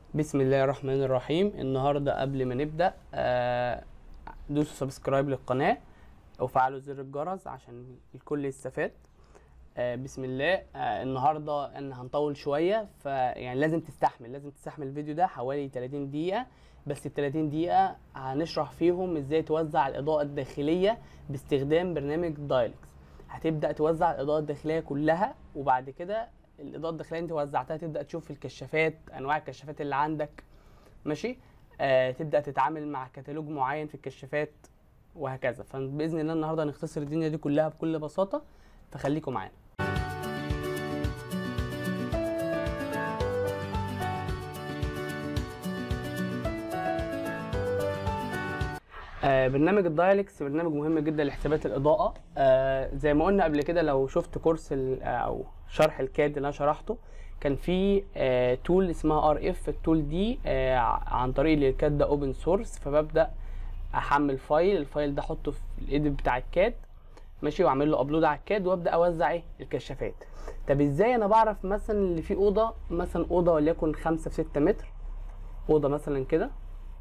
بسم الله الرحمن الرحيم النهارده قبل ما نبدا آه، دوسوا سبسكرايب للقناه وفعلوا زر الجرس عشان الكل يستفاد آه، بسم الله آه، النهارده ان هنطول شويه فيعني لازم تستحمل لازم تستحمل الفيديو ده حوالي 30 دقيقه بس ال 30 دقيقه هنشرح فيهم ازاي توزع الاضاءه الداخليه باستخدام برنامج دايلكس هتبدا توزع الاضاءه الداخليه كلها وبعد كده الاضاءه الداخليه انت وزعتها تبدا تشوف الكشافات انواع الكشافات اللي عندك ماشي آه تبدا تتعامل مع كتالوج معين في الكشافات وهكذا فباذن الله النهارده هنختصر الدنيا دي كلها بكل بساطه فخليكم معانا آه برنامج الدايلكس برنامج مهم جدا لحسابات الاضاءه آه زي ما قلنا قبل كده لو شفت كورس ال- او شرح الكاد اللي انا شرحته كان في آه تول اسمها ار اف التول دي آه عن طريق اللي الكاد ده اوبن سورس فببدا احمل فايل الفايل ده احطه في الايديت بتاع الكاد ماشي واعمل له ابلود على الكاد وابدا اوزع ايه الكشافات طب ازاي انا بعرف مثلا اللي فيه اوضه مثلا اوضه وليكن 5 في 6 متر اوضه مثلا كده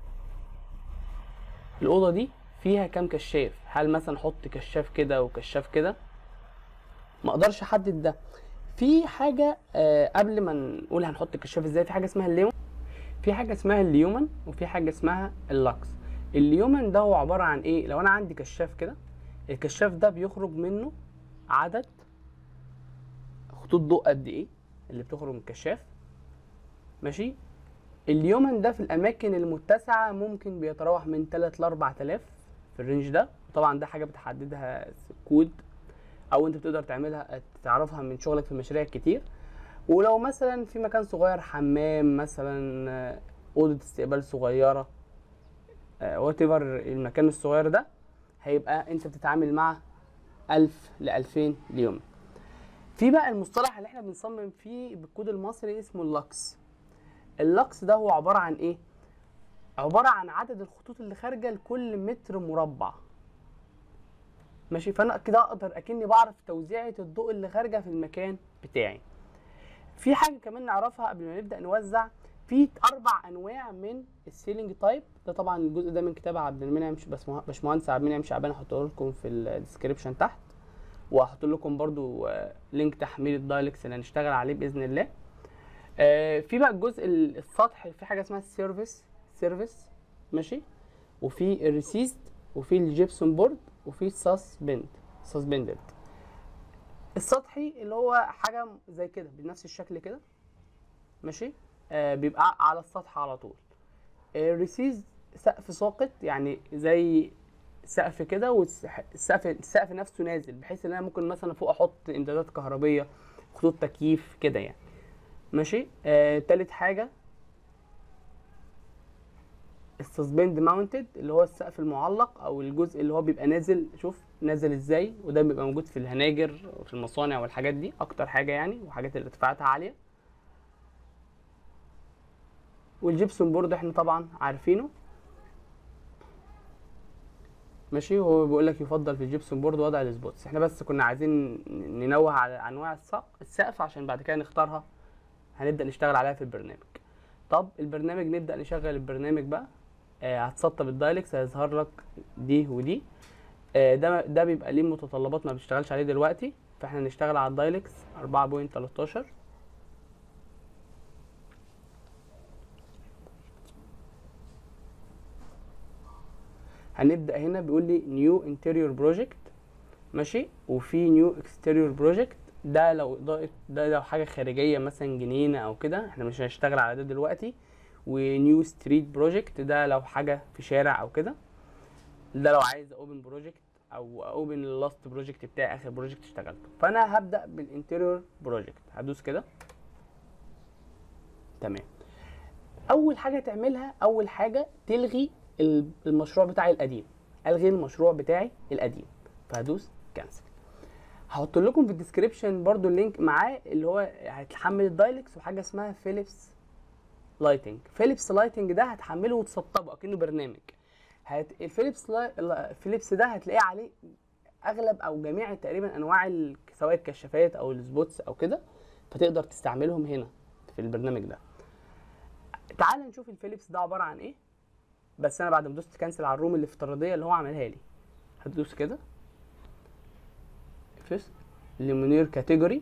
الاوضه دي فيها كام كشاف هل مثلا احط كشاف كده وكشاف كده ما اقدرش احدد ده في حاجه آه قبل ما نقول هنحط كشاف ازاي في حاجه اسمها الليمون في حاجه اسمها اليومن وفي حاجه اسمها اللكس اليومن ده هو عباره عن ايه لو انا عندي كشاف كده الكشاف ده بيخرج منه عدد خطوط ضوء قد ايه اللي بتخرج من الكشاف ماشي اليومن ده في الاماكن المتسعه ممكن بيتراوح من 3 ل 4000 في الرينج ده طبعا ده حاجه بتحددها كود او انت بتقدر تعملها تعرفها من شغلك في المشاريع الكتير ولو مثلا في مكان صغير حمام مثلا آه، اوضه استقبال صغيره وات ايفر المكان الصغير ده هيبقى انت بتتعامل مع 1000 ل 2000 اليوم في بقى المصطلح اللي احنا بنصمم فيه بالكود المصري اسمه اللكس اللكس ده هو عباره عن ايه عباره عن عدد الخطوط اللي خارجه لكل متر مربع ماشي فانا كده اقدر اكني بعرف توزيعه الضوء اللي خارجه في المكان بتاعي في حاجه كمان نعرفها قبل ما نبدا نوزع في اربع انواع من السيلينج تايب ده طبعا الجزء ده من كتاب عبد المنعم ش- بس- باشمهندس عبد المنعم شعبان هحطه لكم في الديسكربشن تحت وهحط لكم برضو آه، لينك تحميل الدايلكس اللي هنشتغل عليه باذن الله آه، في بقى الجزء ال- السطح في حاجه اسمها السيرفيس سيرفيس ماشي وفي الريسيست وفي الجيبسون بورد وفي السسبند سسبندد السطحي اللي هو حاجه زي كده بنفس الشكل كده ماشي آه بيبقى على السطح على طول الريسيز سقف ساقط يعني زي سقف كده والسقف السقف نفسه نازل بحيث ان انا ممكن مثلا فوق احط امدادات كهربيه خطوط تكييف كده يعني ماشي آه تالت حاجه السسبند ماونتد اللي هو السقف المعلق او الجزء اللي هو بيبقى نازل شوف نازل ازاي وده بيبقى موجود في الهناجر وفي المصانع والحاجات دي اكتر حاجه يعني وحاجات اللي ارتفاعاتها عاليه والجبسون بورد احنا طبعا عارفينه ماشي هو بيقول لك يفضل في الجبسون بورد وضع السبوتس احنا بس كنا عايزين ننوه على انواع السقف السقف عشان بعد كده نختارها هنبدا نشتغل عليها في البرنامج طب البرنامج نبدا نشغل البرنامج بقى آه هتسطب الدايلكس هيظهر لك دي ودي آه ده ده بيبقى ليه متطلبات ما بنشتغلش عليه دلوقتي فاحنا نشتغل على الدايلكس 4.13 هنبدا هنا بيقول لي نيو انتيريور بروجكت ماشي وفي نيو اكستيريور بروجكت ده لو اضاءه ده لو حاجه خارجيه مثلا جنينه او كده احنا مش هنشتغل على ده دلوقتي ونيو ستريت بروجكت ده لو حاجه في شارع او كده ده لو عايز اوبن بروجكت او اوبن اللاست بروجكت بتاعي اخر بروجكت اشتغلته فانا هبدا بالانتيريور بروجكت هدوس كده تمام اول حاجه تعملها اول حاجه تلغي ال- المشروع بتاعي القديم الغي المشروع بتاعي القديم فهدوس كانسل هحط لكم في الديسكريبشن برضو اللينك معاه اللي هو هتحمل الدايلكس وحاجه اسمها فيليبس لايتنج فيليبس لايتنج ده هتحمله وتسطبه اكنه برنامج هت... الفيليبس لا... فيليبس ده هتلاقيه عليه اغلب او جميع تقريبا انواع ال... سواء الكشافات او السبوتس او كده فتقدر تستعملهم هنا في البرنامج ده تعال نشوف الفيليبس ده عباره عن ايه بس انا بعد ما دوست كانسل على الروم الافتراضيه اللي هو عملها لي هتدوس كده فيست ليمونير كاتيجوري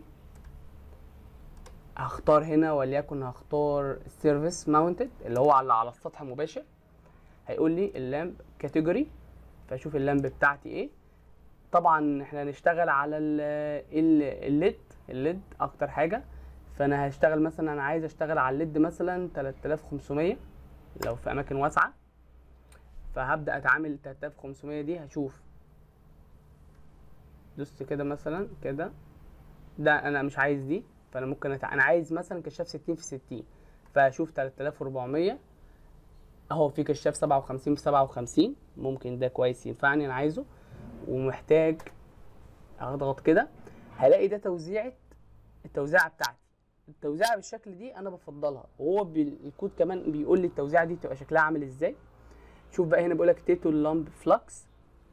هختار هنا وليكن هختار سيرفيس ماونتد اللي هو على على السطح مباشر هيقول لي اللامب كاتيجوري فاشوف اللامب بتاعتي ايه طبعا احنا هنشتغل على الليد الليد اكتر حاجه فانا هشتغل مثلا انا عايز اشتغل على الليد مثلا 3500 لو في اماكن واسعه فهبدا اتعامل 3500 دي هشوف دوست كده مثلا كده ده انا مش عايز دي فانا ممكن أتع... انا عايز مثلا كشاف 60 في 60 فاشوف 3400 اهو في كشاف 57 في 57 ممكن ده كويس ينفعني انا عايزه ومحتاج اضغط كده هلاقي ده توزيعه التوزيعه بتاعتي التوزيعه بالشكل دي انا بفضلها وهو بي... الكود كمان بيقول لي التوزيعه دي تبقى شكلها عامل ازاي شوف بقى هنا بيقول لك تيتو لامب فلكس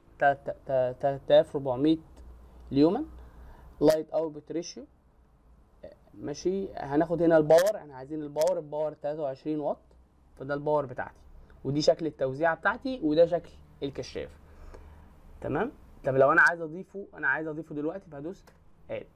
3400 ليومن لايت اوتبوت ريشيو ماشي هناخد هنا الباور احنا عايزين الباور الباور 23 واط فده الباور بتاعتي ودي شكل التوزيعه بتاعتي وده شكل الكشاف تمام طب لو انا عايز اضيفه انا عايز اضيفه دلوقتي فهدوس اد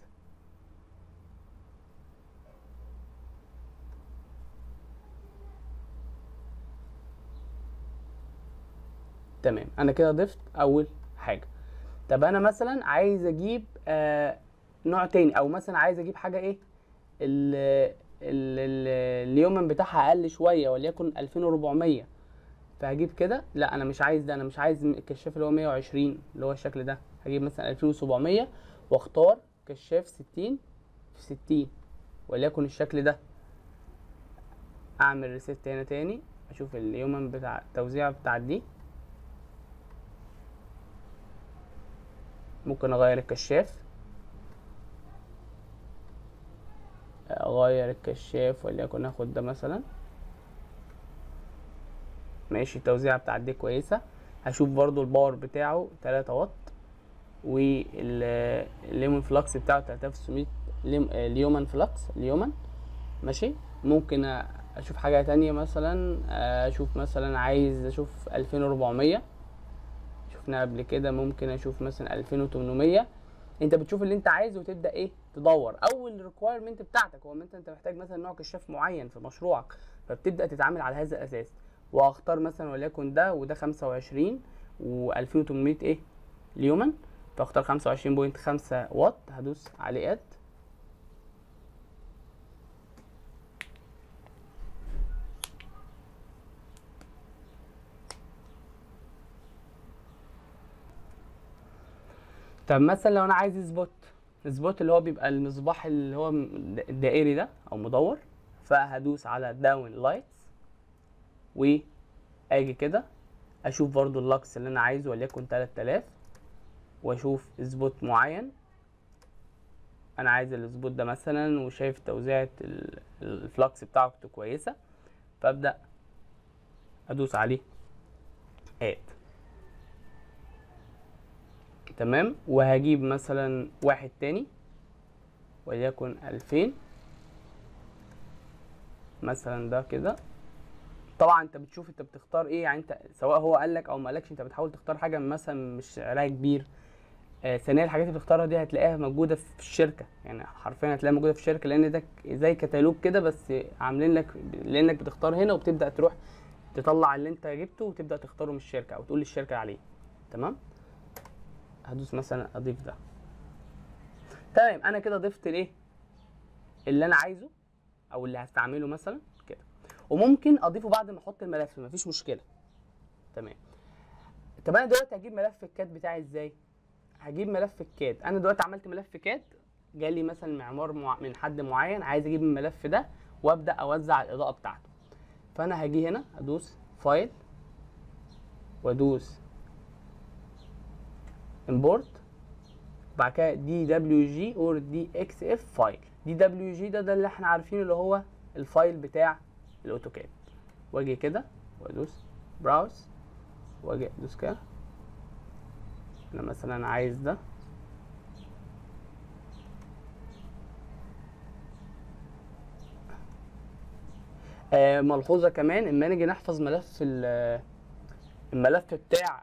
تمام انا كده ضفت اول حاجه طب انا مثلا عايز اجيب آه نوع تاني او مثلا عايز اجيب حاجه ايه ال ال ال اليومن بتاعها اقل شويه وليكن 2400 فهجيب كده لا انا مش عايز ده انا مش عايز الكشاف اللي هو 120 اللي هو الشكل ده هجيب مثلا 2700 واختار كشاف 60 في 60 وليكن الشكل ده اعمل ريست هنا تاني اشوف اليومن بتاع التوزيع بتاع دي ممكن اغير الكشاف اغير الكشاف وليكن اخد ده مثلا ماشي التوزيعة بتاعت دي كويسة هشوف برضو الباور بتاعه 3 واط والليمون فلكس بتاعه 3600 ليومن فلكس ليومن ماشي ممكن اشوف حاجة تانية مثلا اشوف مثلا عايز اشوف 2400 شفنا قبل كده ممكن اشوف مثلا 2800 انت بتشوف اللي انت عايزه وتبدا ايه تدور او الريكوايرمنت بتاعتك هو انت انت محتاج مثلا نوع كشاف معين في مشروعك فبتبدا تتعامل على هذا الاساس واختار مثلا وليكن ده وده 25 و2800 ايه اليومن فاختار 25.5 واط هدوس عليه اد طب مثلا لو انا عايز سبوت سبوت اللي هو بيبقى المصباح اللي هو الدائري ده او مدور فهدوس على داون لايتس واجي كده اشوف برضو اللكس اللي انا عايزه وليكن 3000 واشوف سبوت معين انا عايز السبوت ده مثلا وشايف توزيعة الفلكس بتاعته كويسة فابدأ ادوس عليه اد تمام وهجيب مثلا واحد تاني وليكن ألفين مثلا ده كده طبعا انت بتشوف انت بتختار ايه يعني انت سواء هو قالك او ما قالكش انت بتحاول تختار حاجه مثلا مش سعرها كبير آه ثانيا الحاجات اللي بتختارها دي هتلاقيها موجوده في الشركه يعني حرفيا هتلاقيها موجوده في الشركه لان ده زي كتالوج كده بس عاملين لك لانك بتختار هنا وبتبدا تروح تطلع اللي انت جبته وتبدا تختاره من الشركه او تقول للشركه عليه تمام هدوس مثلا اضيف ده تمام انا كده ضفت الايه اللي انا عايزه او اللي هستعمله مثلا كده وممكن اضيفه بعد ما احط الملف مفيش مشكله تمام طب انا دلوقتي هجيب ملف الكاد بتاعي ازاي هجيب ملف الكاد انا دلوقتي عملت ملف كاد جالي مثلا معمار مع... من حد معين عايز اجيب الملف ده وابدا اوزع الاضاءه بتاعته فانا هاجي هنا ادوس فايل وادوس امبورت بعد كده دي دبليو جي اور دي اكس اف فايل دي دبليو جي ده ده اللي احنا عارفينه اللي هو الفايل بتاع الاوتوكاد واجي كده وادوس براوز واجي ادوس كده انا مثلا عايز ده آه آه ملحوظه كمان اما نيجي نحفظ ملف ال- الملف بتاع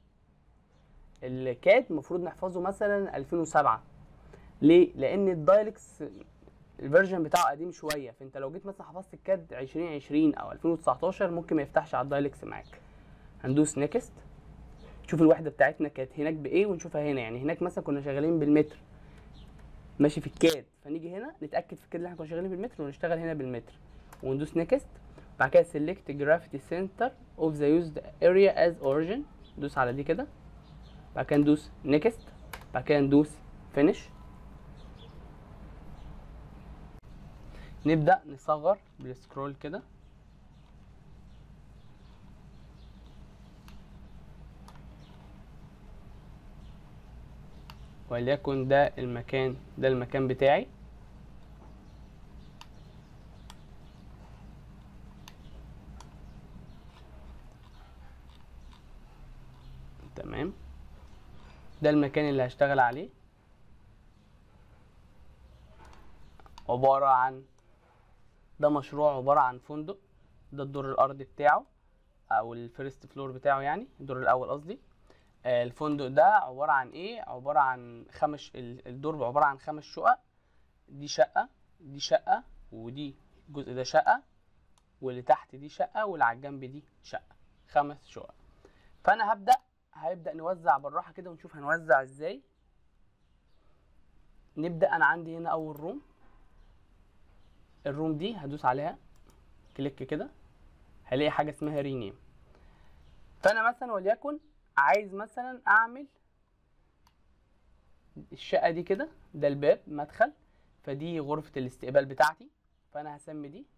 الكاد المفروض نحفظه مثلا 2007 ليه لان الدايلكس الفيرجن بتاعه قديم شويه فانت لو جيت مثلا حفظت الكاد 2020 او 2019 ممكن ما يفتحش على الدايلكس معاك هندوس نيكست شوف الوحده بتاعتنا كانت هناك بايه ونشوفها هنا يعني هناك مثلا كنا شغالين بالمتر ماشي في الكاد فنيجي هنا نتاكد في الكاد اللي احنا كنا شغالين بالمتر ونشتغل هنا بالمتر وندوس نيكست بعد كده سيلكت جرافيتي سنتر اوف ذا يوزد اريا از اوريجين ندوس على دي كده بعد كده ندوس نيكست بعد كده ندوس فينيش نبدا نصغر بالسكرول كده وليكن ده المكان ده المكان بتاعي تمام ده المكان اللي هشتغل عليه عبارة عن ده مشروع عبارة عن فندق ده الدور الأرضي بتاعه أو الفيرست فلور بتاعه يعني الدور الأول قصدي آه، الفندق ده عبارة عن إيه؟ عبارة عن خمس ال- الدور عبارة عن خمس شقق دي شقة دي شقة ودي الجزء ده شقة واللي تحت دي شقة واللي على الجنب دي شقة خمس شقق فأنا هبدأ هيبدأ نوزع بالراحة كده ونشوف هنوزع ازاي نبدأ أنا عندي هنا أول روم الروم دي هدوس عليها كليك كده هلاقي حاجة اسمها رينيم فأنا مثلا وليكن عايز مثلا أعمل الشقة دي كده ده الباب مدخل فدي غرفة الاستقبال بتاعتي فأنا هسمي دي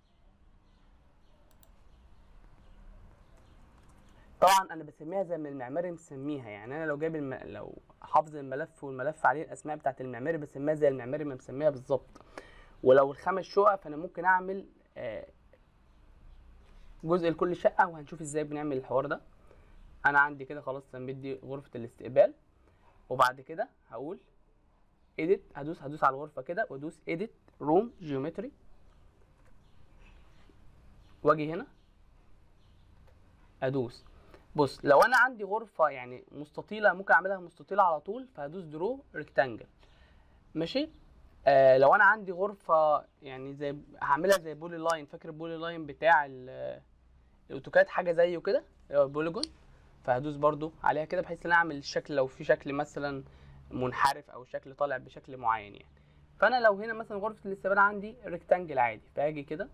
طبعا انا بسميها زي ما المعماري مسميها يعني انا لو جايب الم... لو حافظ الملف والملف عليه الاسماء بتاعت المعماري بسميها زي المعماري ما مسميها بالظبط ولو الخمس شقق فانا ممكن اعمل آه، جزء لكل شقه وهنشوف ازاي بنعمل الحوار ده انا عندي كده خلاص سميت دي غرفه الاستقبال وبعد كده هقول edit هدوس هدوس على الغرفه كده وادوس edit room geometry واجي هنا ادوس بص لو انا عندي غرفه يعني مستطيله ممكن اعملها مستطيله على طول فهدوس درو ريكتانجل ماشي آه لو انا عندي غرفه يعني زي هعملها زي بولي لاين فاكر البولي لاين بتاع ال- الاوتوكاد حاجه زيه كده اللي هو بوليجون فهدوس برضو عليها كده بحيث ان انا اعمل الشكل لو في شكل مثلا منحرف او شكل طالع بشكل معين يعني فانا لو هنا مثلا غرفه الاستقبال عندي ريكتانجل عادي فهاجي كده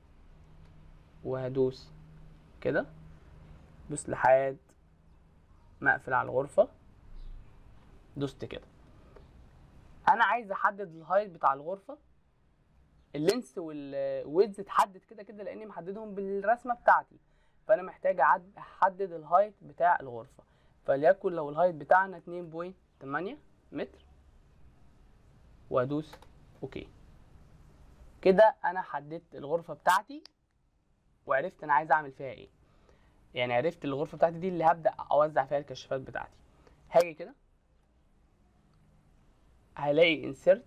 وهدوس كده بص لحد ما اقفل على الغرفه دوست كده انا عايز احدد الهايت بتاع الغرفه اللينس والويدز اتحدد كده كده لاني محددهم بالرسمه بتاعتي فانا محتاج أعد- احدد الهايت بتاع الغرفه فليكن لو الهايت بتاعنا 2.8 متر وادوس اوكي كده انا حددت الغرفه بتاعتي وعرفت انا عايز اعمل فيها ايه يعني عرفت الغرفه بتاعتي دي اللي هبدا اوزع فيها الكشافات بتاعتي هاجي كده هلاقي insert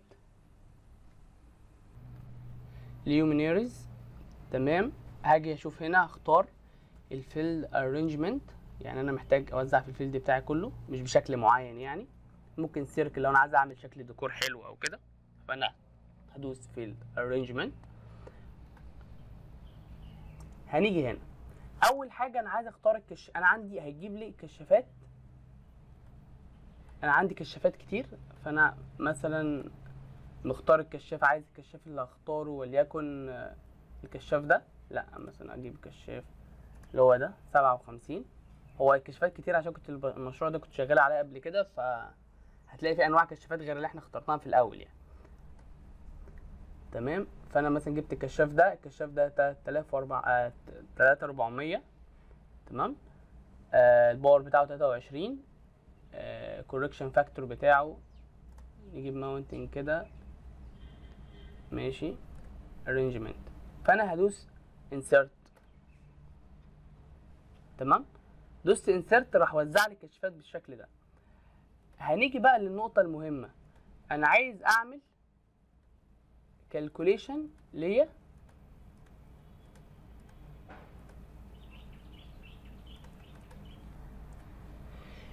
luminaries تمام هاجي اشوف هنا اختار الفيلد arrangement يعني انا محتاج اوزع في الفيلد بتاعي كله مش بشكل معين يعني ممكن سيركل لو انا عايز اعمل شكل ديكور حلو او كده فانا هدوس فيلد arrangement هنيجي هنا اول حاجه انا عايز اختار الكش انا عندي هيجيب لي كشافات انا عندي كشافات كتير فانا مثلا مختار الكشاف عايز الكشاف اللي هختاره وليكن آه، الكشاف ده لا مثلا اجيب كشاف اللي هو ده سبعة وخمسين هو الكشافات كتير عشان كنت الب- المشروع ده كنت شغال عليه قبل كده ف هتلاقي في انواع كشافات غير اللي احنا اخترناها في الاول يعني تمام فانا مثلا جبت الكشاف ده الكشاف ده 3400 3400 تمام آه الباور بتاعه 23 كوركشن فاكتور بتاعه نجيب ماونتنج كده ماشي arrangement فانا هدوس insert تمام دوست insert راح وزع لي الكشافات بالشكل ده هنيجي بقى للنقطة المهمة انا عايز اعمل calculation ليا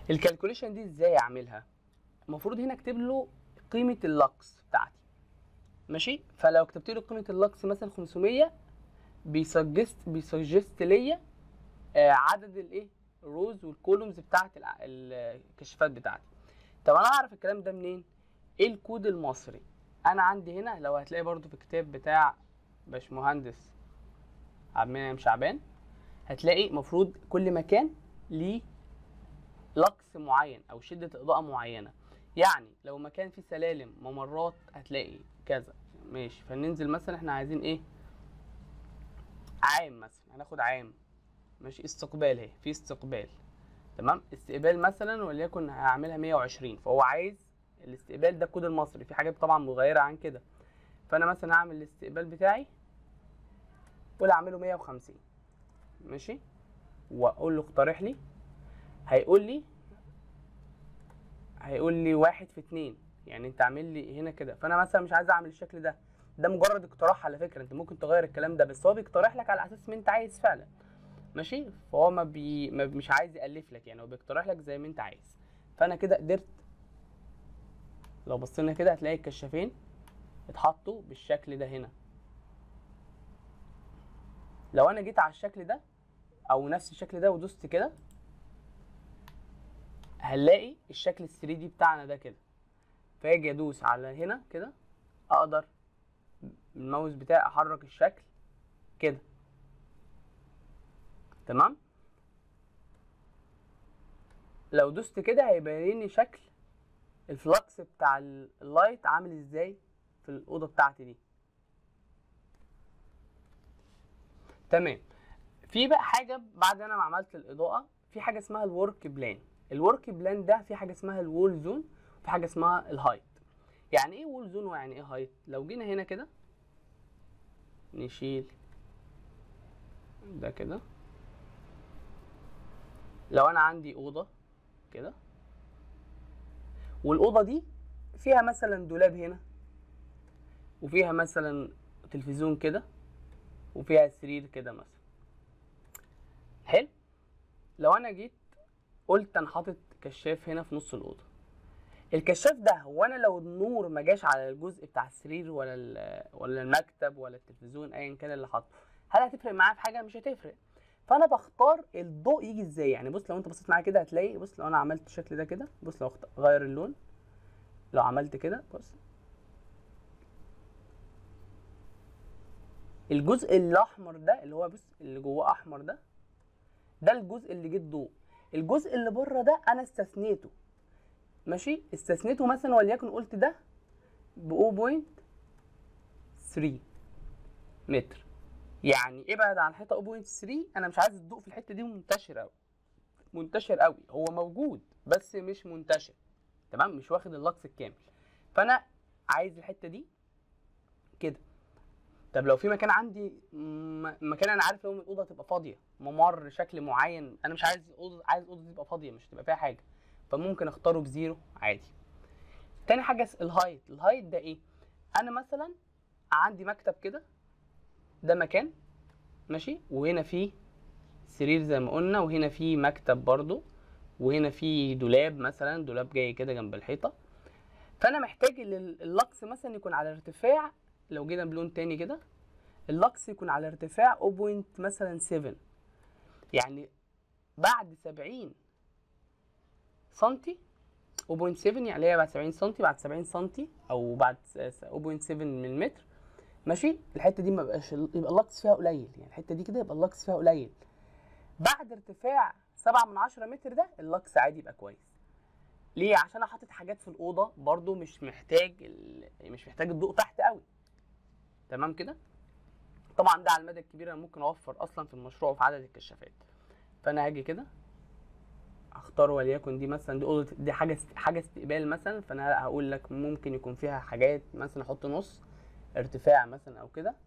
الكالكوليشن دي ازاي اعملها المفروض هنا اكتب له قيمه اللكس بتاعتي ماشي فلو كتبت له قيمه اللكس مثلا 500 بيسجست بيسجست ليا آه، عدد الايه الروز والكولومز بتاعت الع- الكشافات بتاعتي طب انا اعرف الكلام ده منين ايه الكود المصري انا عندي هنا لو هتلاقي برضو في كتاب بتاع باشمهندس عبد المنعم شعبان هتلاقي مفروض كل مكان ليه لكس معين او شده اضاءه معينه يعني لو مكان فيه سلالم ممرات هتلاقي كذا ماشي فننزل مثلا احنا عايزين ايه عام مثلا هناخد عام ماشي استقبال اهي في استقبال تمام استقبال مثلا وليكن هعملها 120 فهو عايز الاستقبال ده الكود المصري في حاجات طبعا متغيره عن كده فانا مثلا هعمل الاستقبال بتاعي قول اعمله 150 ماشي واقول له اقترح لي هيقول لي هيقول لي واحد في اتنين يعني انت عامل لي هنا كده فانا مثلا مش عايز اعمل الشكل ده ده مجرد اقتراح على فكره انت ممكن تغير الكلام ده بس هو بيقترح لك على اساس ما انت عايز فعلا ماشي فهو ما, بي... ما مش عايز يالف لك يعني هو بيقترح لك زي ما انت عايز فانا كده قدرت لو بصينا كده هتلاقي الكشافين اتحطوا بالشكل ده هنا لو انا جيت على الشكل ده او نفس الشكل ده ودوست كده هنلاقي الشكل ال 3 دي بتاعنا ده كده فاجي ادوس على هنا كده اقدر الماوس بتاعي احرك الشكل كده تمام لو دوست كده هيبين لي شكل الفلكس بتاع ال- اللايت عامل ازاي في الاوضه بتاعتي دي تمام في بقى حاجه بعد انا ما عملت الاضاءه في حاجه اسمها الورك بلان الورك بلان ده في حاجه اسمها الوول زون وفي حاجه اسمها الهايت يعني ايه وول زون ويعني ايه هايت لو جينا هنا كده نشيل ده كده لو انا عندي اوضه كده والاوضه دي فيها مثلا دولاب هنا وفيها مثلا تلفزيون كده وفيها سرير كده مثلا حلو لو انا جيت قلت انا حاطط كشاف هنا في نص الاوضه الكشاف ده هو انا لو النور ما جاش على الجزء بتاع السرير ولا ال- ولا المكتب ولا التلفزيون ايا كان اللي حاطه هل هتفرق معايا في حاجه مش هتفرق فانا بختار الضوء يجي ازاي يعني بص لو انت بصيت معايا كده هتلاقي بص لو انا عملت الشكل ده كده بص لو اخت- غير اللون لو عملت كده بص الجزء الاحمر ده اللي هو بص اللي جواه احمر ده ده الجزء اللي جه الضوء الجزء اللي بره ده انا استثنيته ماشي استثنيته مثلا وليكن قلت ده ب 0.3 متر يعني ابعد عن الحيطه 0.3 انا مش عايز الضوء في الحته دي منتشر قوي منتشر قوي هو موجود بس مش منتشر تمام مش واخد اللكس الكامل فانا عايز الحته دي كده طب لو في مكان عندي م- مكان انا عارف لو الاوضه تبقى فاضيه ممر شكل معين انا مش عايز اوضه عايز اوضه تبقى فاضيه مش تبقى فيها حاجه فممكن اختاره بزيرو عادي تاني حاجه س- الهايت الهايت ده ايه انا مثلا عندي مكتب كده ده مكان ماشي وهنا فيه سرير زي ما قلنا وهنا فيه مكتب برضو وهنا فيه دولاب مثلا دولاب جاي كده جنب الحيطه فانا محتاج ال- اللكس مثلا يكون على ارتفاع لو جينا بلون تاني كده اللكس يكون على ارتفاع 0. مثلا 7 يعني بعد 70 سنتي 0.7 يعني اللي هي بعد 70 سنتي بعد 70 سنتي او بعد س- س- 0.7 من المتر ماشي الحته دي ما بقاش يبقى اللكس فيها قليل يعني الحته دي كده يبقى اللكس فيها قليل بعد ارتفاع 7 من 10 متر ده اللكس عادي يبقى كويس ليه عشان انا حاطط حاجات في الاوضه برضو مش محتاج ال... مش محتاج الضوء تحت قوي تمام كده طبعا ده على المدى الكبير انا ممكن اوفر اصلا في المشروع وفي عدد الكشافات فانا هاجي كده اختار وليكن دي مثلا دي اوضه دي حاجه است- حاجه استقبال مثلا فانا هقول لك ممكن يكون فيها حاجات مثلا احط نص ارتفاع مثلا او كده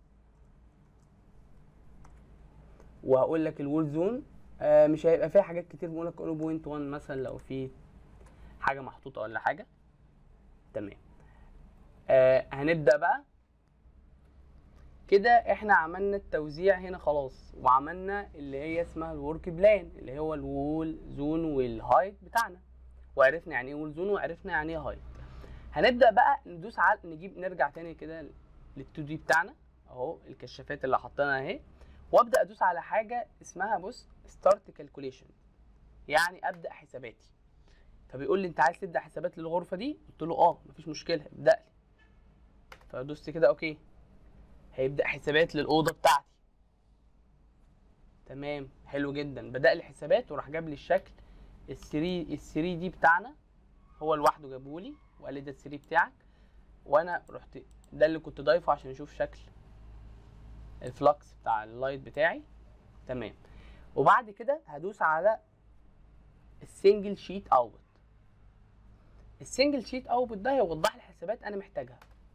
وهقول لك الوول زون آه مش هيبقى فيها حاجات كتير بقول لك 0.1 مثلا لو في حاجه محطوطه ولا حاجه تمام آه هنبدا بقى كده احنا عملنا التوزيع هنا خلاص وعملنا اللي هي اسمها الورك بلان اللي هو الوول زون والهايت بتاعنا وعرفنا يعني ايه وول زون وعرفنا يعني ايه هايت هنبدا بقى ندوس على نجيب نرجع تاني كده لل2 دي بتاعنا اهو الكشافات اللي حطيناها اهي وابدا ادوس على حاجه اسمها بص ستارت كالكوليشن يعني ابدا حساباتي فبيقول لي انت عايز تبدا حسابات للغرفه دي قلت له اه مفيش مشكله ابدا لي فدوست كده اوكي هيبدا حسابات للاوضه بتاعتي تمام حلو جدا بدا لي حسابات وراح جاب لي الشكل الثري الثري دي بتاعنا هو لوحده جابهولي وقال لي ده الثري بتاعك وانا رحت ده اللي كنت ضايفه عشان اشوف شكل الفلكس بتاع اللايت بتاعي تمام وبعد كده هدوس على السنجل شيت اوت السنجل شيت اوت ده هيوضح لي حسابات انا محتاجها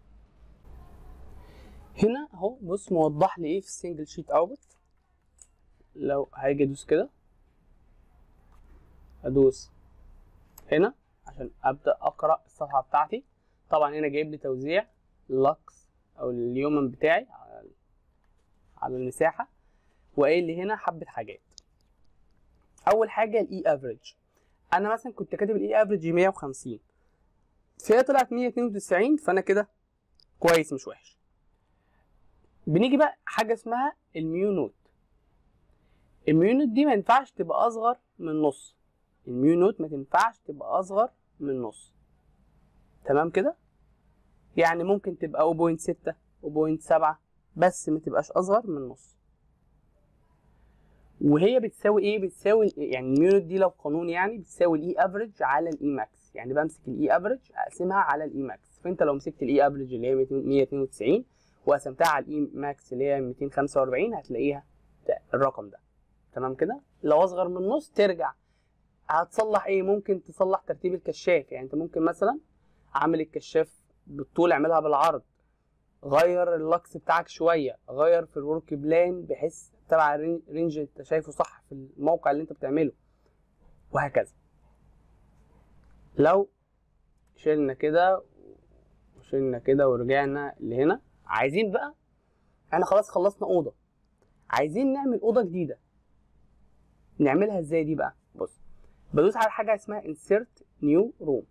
هنا اهو بص موضح لي ايه في السنجل شيت اوت لو هاجي ادوس كده ادوس هنا عشان ابدا اقرا الصفحه بتاعتي طبعا هنا جايب لي توزيع اللكس او اليومن بتاعي على على المساحه وقايل لي هنا حبه حاجات اول حاجه الاي افريج انا مثلا كنت كاتب الاي افريج 150 فهي طلعت 192 فانا كده كويس مش وحش بنيجي بقى حاجه اسمها الميو نوت الميو نوت دي ما ينفعش تبقى اصغر من نص الميو نوت ما تنفعش تبقى اصغر من نص تمام كده يعني ممكن تبقى 0.6 0.7 بس ما تبقاش اصغر من نص وهي بتساوي ايه بتساوي يعني الميو نوت دي لو قانون يعني بتساوي الاي افريج على الاي ماكس يعني بمسك الاي افريج اقسمها على الاي ماكس فانت لو مسكت الاي افريج اللي هي 192 وقسمتها على الاي ماكس اللي هي 245 هتلاقيها الرقم ده تمام كده لو اصغر من نص ترجع هتصلح ايه ممكن تصلح ترتيب الكشاف يعني انت ممكن مثلا عامل الكشاف بالطول اعملها بالعرض غير اللكس بتاعك شويه غير في الورك بلان بحيث تبع الرينج انت شايفه صح في الموقع اللي انت بتعمله وهكذا لو شلنا كده وشلنا كده ورجعنا لهنا عايزين بقى احنا خلاص خلصنا اوضه عايزين نعمل اوضه جديده نعملها ازاي دي بقى بص بدوس على حاجه اسمها insert new room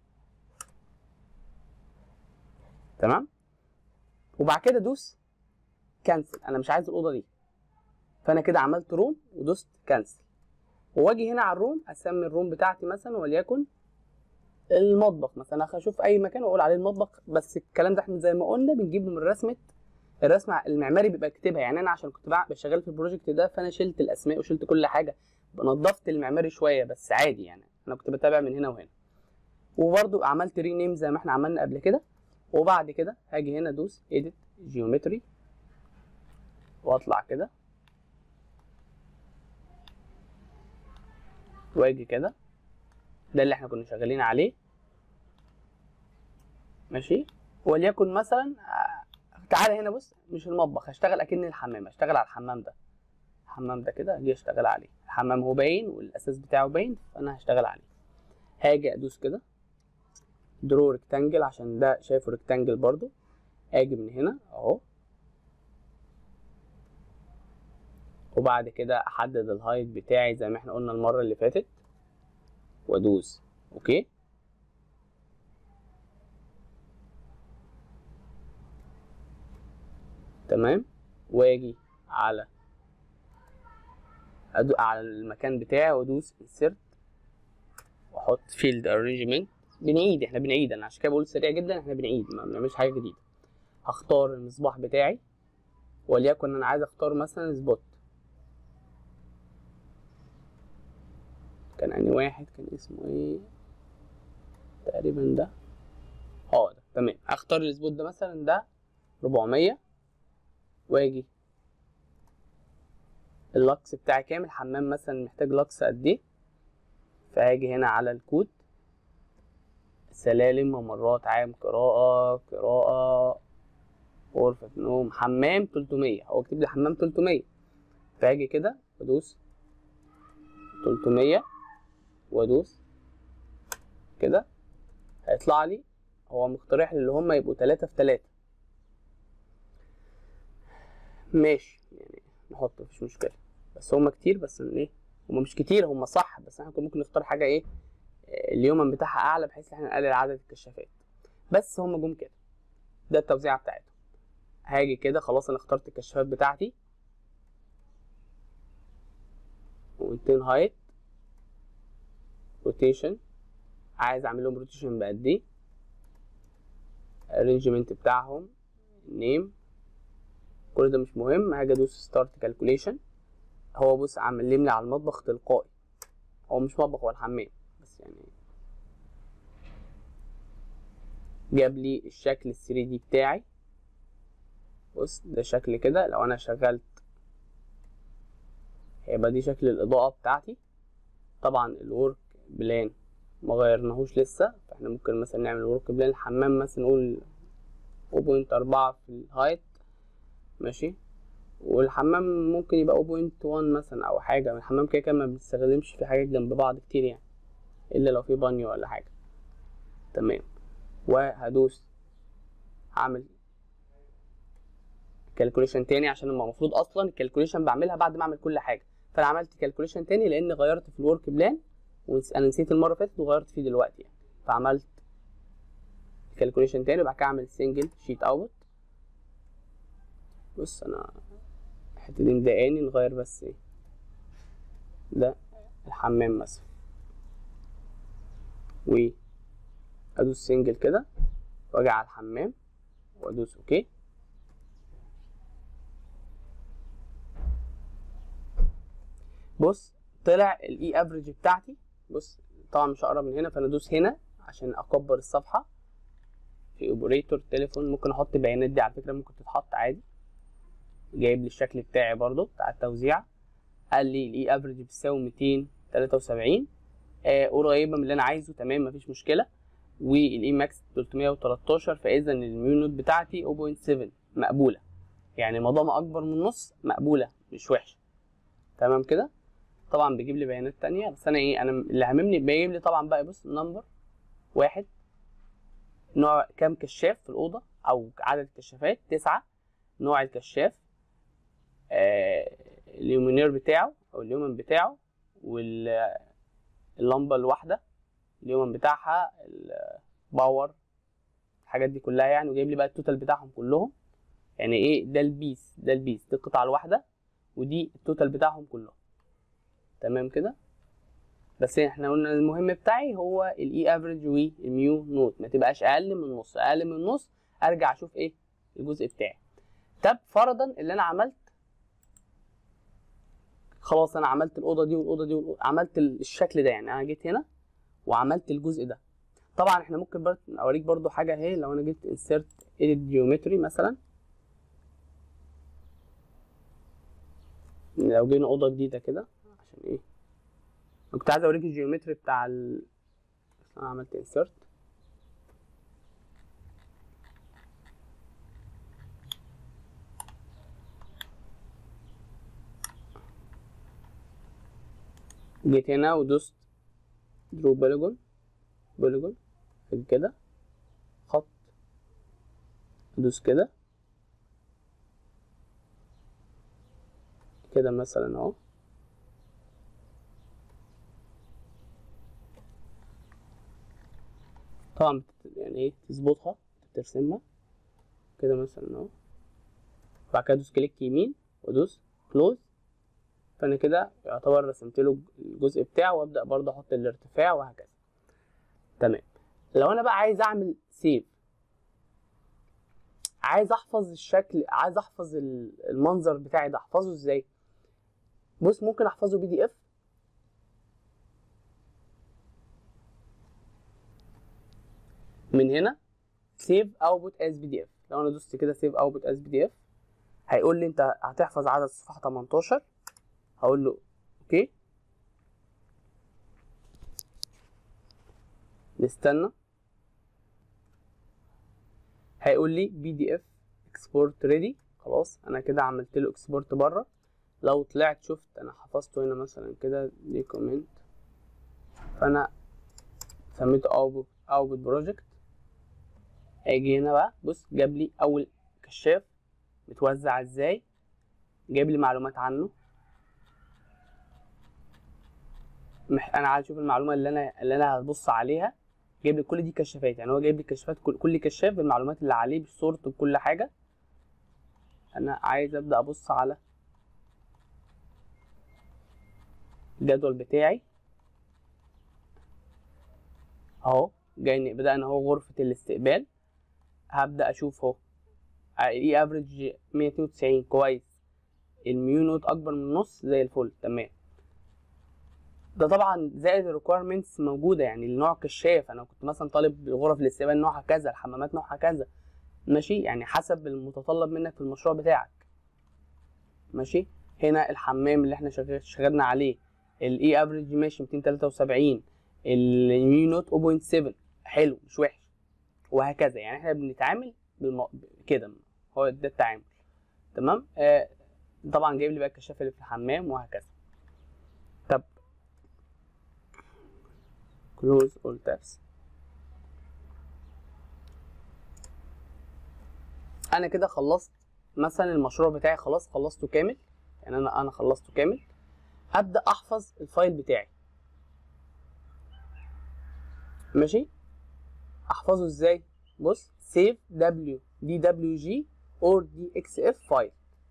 تمام وبعد كده دوس كانسل انا مش عايز الاوضه دي فانا كده عملت روم ودوست كانسل واجي هنا على الروم اسمي الروم بتاعتي مثلا وليكن المطبخ مثلا اشوف اي مكان واقول عليه المطبخ بس الكلام ده احنا زي ما قلنا بنجيبه من رسمه الرسم المعماري بيبقى كاتبها يعني انا عشان كنت شغال في البروجكت ده فانا شلت الاسماء وشلت كل حاجه نظفت المعماري شويه بس عادي يعني انا كنت بتابع من هنا وهنا وبرده عملت رينيم زي ما احنا عملنا قبل كده وبعد كده هاجي هنا ادوس edit geometry واطلع كده واجي كده ده اللي احنا كنا شغالين عليه ماشي وليكن مثلا تعالى هنا بص مش المطبخ هشتغل اكن الحمام هشتغل على الحمام ده الحمام ده كده هاجي اشتغل عليه الحمام هو باين والاساس بتاعه باين فانا هشتغل عليه هاجي ادوس كده درو ريكتانجل عشان ده شايفه ريكتانجل برضو اجي من هنا اهو وبعد كده احدد الهايت بتاعي زي ما احنا قلنا المره اللي فاتت وادوس اوكي تمام واجي على أدو على المكان بتاعي وادوس insert واحط field arrangement بنعيد احنا بنعيد انا عشان كده بقول سريع جدا احنا بنعيد ما بنعملش حاجه جديده هختار المصباح بتاعي وليكن انا عايز اختار مثلا سبوت كان اني واحد كان اسمه ايه تقريبا ده اه ده تمام اختار السبوت ده مثلا ده 400 واجي اللكس بتاعي كام الحمام مثلا محتاج لكس قد ايه فهاجي هنا على الكود سلالم ممرات عام قراءة قراءة غرفة نوم حمام 300 هو كاتب لي حمام 300 فاجي كده وادوس 300 وادوس كده هيطلع لي هو مقترح لي اللي هم يبقوا 3 في 3 ماشي يعني نحط مفيش مشكلة بس هم كتير بس ايه هم مش كتير هم صح بس احنا كنا ممكن نختار حاجة ايه اليومن بتاعها اعلى بحيث ان احنا نقلل عدد الكشافات بس هم جم كده ده التوزيعه بتاعتهم هاجي كده خلاص انا اخترت الكشافات بتاعتي وانتين هايت روتيشن عايز اعمل لهم روتيشن بقد ايه الارينجمنت بتاعهم نيم كل ده مش مهم هاجي ادوس ستارت كالكوليشن هو بص عامل لي على المطبخ تلقائي هو مش مطبخ هو الحمام بس يعني جاب لي الشكل ال 3 دي بتاعي بص ده شكل كده لو انا شغلت هيبقى دي شكل الاضاءه بتاعتي طبعا الورك بلان ما غيرناهوش لسه فاحنا ممكن مثلا نعمل ورك بلان الحمام مثلا نقول 0.4 في الهايت ماشي والحمام ممكن يبقى 0.1 مثلا او حاجه الحمام كده كده ما بنستخدمش في حاجات جنب بعض كتير يعني الا لو في بانيو ولا حاجه تمام وهدوس هعمل كالكوليشن تاني عشان المفروض اصلا الكالكوليشن بعملها بعد ما اعمل كل حاجه فانا عملت كالكوليشن تاني لان غيرت في الورك بلان وانا نسيت المره اللي فاتت وغيرت فيه دلوقتي يعني فعملت كالكوليشن تاني وبعد كده اعمل سنجل شيت اوت بص انا الحته دي مضايقاني نغير بس ايه ده الحمام مثلا و ادوس سنجل كده واجي على الحمام وادوس اوكي بص طلع الاي افريج بتاعتي بص طبعا مش هقرب من هنا فانا ادوس هنا عشان اكبر الصفحه في اوبريتور تليفون ممكن احط بيانات دي على فكره ممكن تتحط عادي جايب لي الشكل بتاعي برضو بتاع التوزيع قال لي الاي افريج بتساوي 273 آه قريبه من اللي انا عايزه تمام مفيش مشكله والاي ماكس 313 فاذا الميو نوت بتاعتي 0.7 مقبوله يعني مضامه اكبر من النص مقبوله مش وحشه تمام كده طبعا بيجيب لي بيانات تانية بس انا ايه انا اللي هاممني بيجيب لي طبعا بقى بص نمبر واحد نوع كام كشاف في الأوضة أو عدد الكشافات تسعة نوع الكشاف آه اليومينير بتاعه أو اليومن بتاعه واللمبة الواحدة اليومن بتاعها الباور الحاجات دي كلها يعني وجايب لي بقى التوتال بتاعهم كلهم يعني ايه ده البيس ده البيس دي القطعة الواحدة ودي التوتال بتاعهم كلهم تمام كده بس احنا قلنا المهم بتاعي هو الاي افريج والميو نوت ما تبقاش اقل من النص اقل من النص ارجع اشوف ايه الجزء بتاعي طب فرضا اللي انا عملت خلاص انا عملت الاوضه دي والاوضه دي والأوضة. عملت الشكل ده يعني انا جيت هنا وعملت الجزء ده طبعا احنا ممكن برضه اوريك برضو حاجه اهي لو انا جبت انسيرت edit جيومتري مثلا لو جينا اوضه جديده كده عشان ايه أنا كنت عايز اوريك الجيومتري بتاع ال بس انا عملت انسيرت جيت هنا ودوست درو بوليجون بوليجون كده خط ادوس كده كده مثلا اهو طبعا بت- يعني ايه تظبطها ترسمها كده مثلا اهو بعد كده ادوس كليك يمين وادوس كلوز فانا كده يعتبر رسمت له الجزء بتاعه وابدا برضه احط الارتفاع وهكذا تمام لو انا بقى عايز اعمل سيف عايز احفظ الشكل عايز احفظ ال- المنظر بتاعي ده احفظه ازاي بص ممكن احفظه بي دي اف من هنا سيف اوتبوت از بي دي اف لو انا دوست كده سيف اوتبوت از بي دي اف هيقول لي انت هتحفظ عدد الصفحه 18 هقول له اوكي نستنى هيقول لي بي دي اف اكسبورت ريدي خلاص انا كده عملت له اكسبورت بره لو طلعت شفت انا حفظته هنا مثلا كده دي كومنت فانا سميته اوتبوت اوتبوت بروجكت هيجي هنا بقى بص جاب لي اول كشاف متوزع ازاي جايب لي معلومات عنه مح... انا عايز اشوف المعلومه اللي انا اللي انا هبص عليها جايب لي كل دي كشافات يعني هو جايب لي كشافات كل, كل كشاف بالمعلومات اللي عليه بصورته بكل حاجه انا عايز ابدا ابص على الجدول بتاعي اهو جاي بدأنا اهو غرفة الاستقبال هبدأ اشوف اهو اي افريج 192 كويس الميو نوت اكبر من نص زي الفل تمام ده طبعا زائد الريكويرمنتس موجودة يعني لنوع كشاف انا كنت مثلا طالب غرف الاستقبال نوعها كذا الحمامات نوعها كذا ماشي يعني حسب المتطلب منك في المشروع بتاعك ماشي هنا الحمام اللي احنا شغال شغلنا عليه الاي افريج ماشي 273 الميو نوت 0.7 حلو مش وحش وهكذا يعني احنا بنتعامل بالم... كده هو ده التعامل تمام آه طبعا جايب لي بقى الكشاف اللي في الحمام وهكذا طب close all tabs انا كده خلصت مثلا المشروع بتاعي خلاص خلصته كامل يعني انا انا خلصته كامل ابدا احفظ الفايل بتاعي ماشي احفظه ازاي بص save w dwg or dxf فايل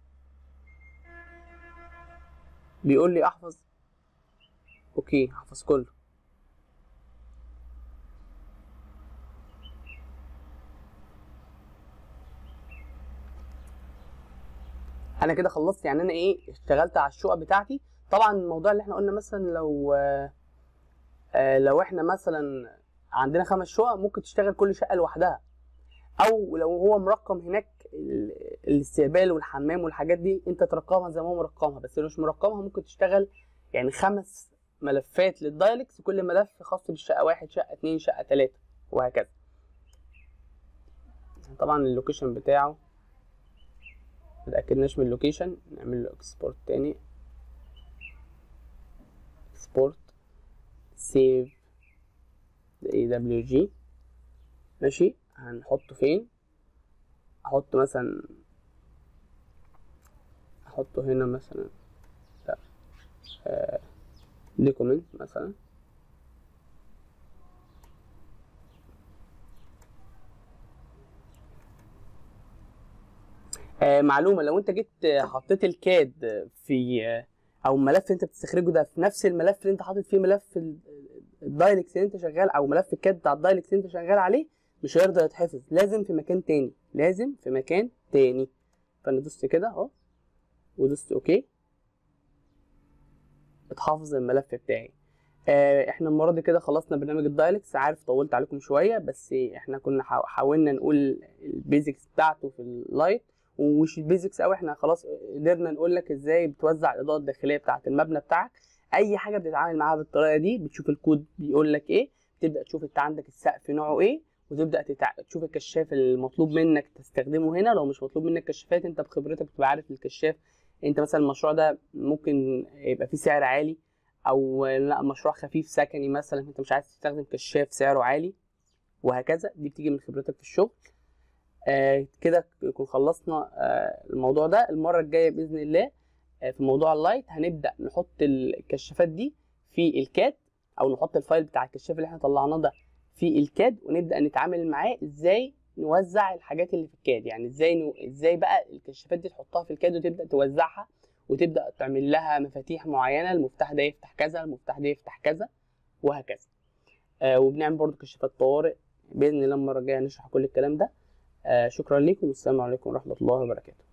بيقول لي احفظ اوكي احفظ كله انا كده خلصت يعني انا ايه اشتغلت على الشقق بتاعتي طبعا الموضوع اللي احنا قلنا مثلا لو آه لو احنا مثلا عندنا خمس شقق ممكن تشتغل كل شقه لوحدها او لو هو مرقم هناك الاستقبال والحمام والحاجات دي انت ترقمها زي ما هو مرقمها بس لو مش مرقمها ممكن تشتغل يعني خمس ملفات للدايلكس كل ملف خاص بالشقه واحد شقه اتنين شقه تلاته وهكذا طبعا اللوكيشن بتاعه متأكدناش من اللوكيشن نعمل له اكسبورت تاني اكسبورت سيف اي دبليو جي ماشي هنحطه فين احط مثلا احطه هنا مثلا لا آه دوكيمنت مثلا آه معلومه لو انت جيت حطيت الكاد في او الملف انت بتستخرجه ده في نفس الملف اللي انت حاطط فيه ملف الدايلكس اللي انت شغال او ملف الكاد بتاع الدايلكس اللي انت شغال عليه مش هيرضى يتحفظ لازم في مكان تاني لازم في مكان تاني فانا دوست كده اهو ودوست اوكي اتحفظ الملف بتاعي آه احنا المره دي كده خلصنا برنامج الدايلكس عارف طولت عليكم شويه بس احنا كنا حاولنا نقول البيزكس بتاعته في اللايت ومش البيزكس قوي احنا خلاص قدرنا نقول لك ازاي بتوزع الاضاءه الداخليه بتاعه المبنى بتاعك اي حاجه بتتعامل معاها بالطريقه دي بتشوف الكود بيقول لك ايه تبدا تشوف انت عندك السقف نوعه ايه وتبدا تتع... تشوف الكشاف المطلوب منك تستخدمه هنا لو مش مطلوب منك كشافات انت بخبرتك بتبقى عارف الكشاف انت مثلا المشروع ده ممكن يبقى فيه سعر عالي او لا مشروع خفيف سكني مثلا انت مش عايز تستخدم كشاف سعره عالي وهكذا دي بتيجي من خبرتك في الشغل آه كده يكون خلصنا آه الموضوع ده المره الجايه باذن الله آه في موضوع اللايت هنبدا نحط الكشافات دي في الكاد او نحط الفايل بتاع الكشاف اللي احنا طلعناه ده في الكاد ونبدا نتعامل معاه ازاي نوزع الحاجات اللي في الكاد يعني ازاي نو... ازاي بقى الكشافات دي تحطها في الكاد وتبدا توزعها وتبدا تعمل لها مفاتيح معينه المفتاح ده يفتح كذا المفتاح ده يفتح كذا وهكذا آه وبنعمل برضو كشافات طوارئ باذن الله المره الجايه هنشرح كل الكلام ده آه شكرا لكم والسلام عليكم ورحمه الله وبركاته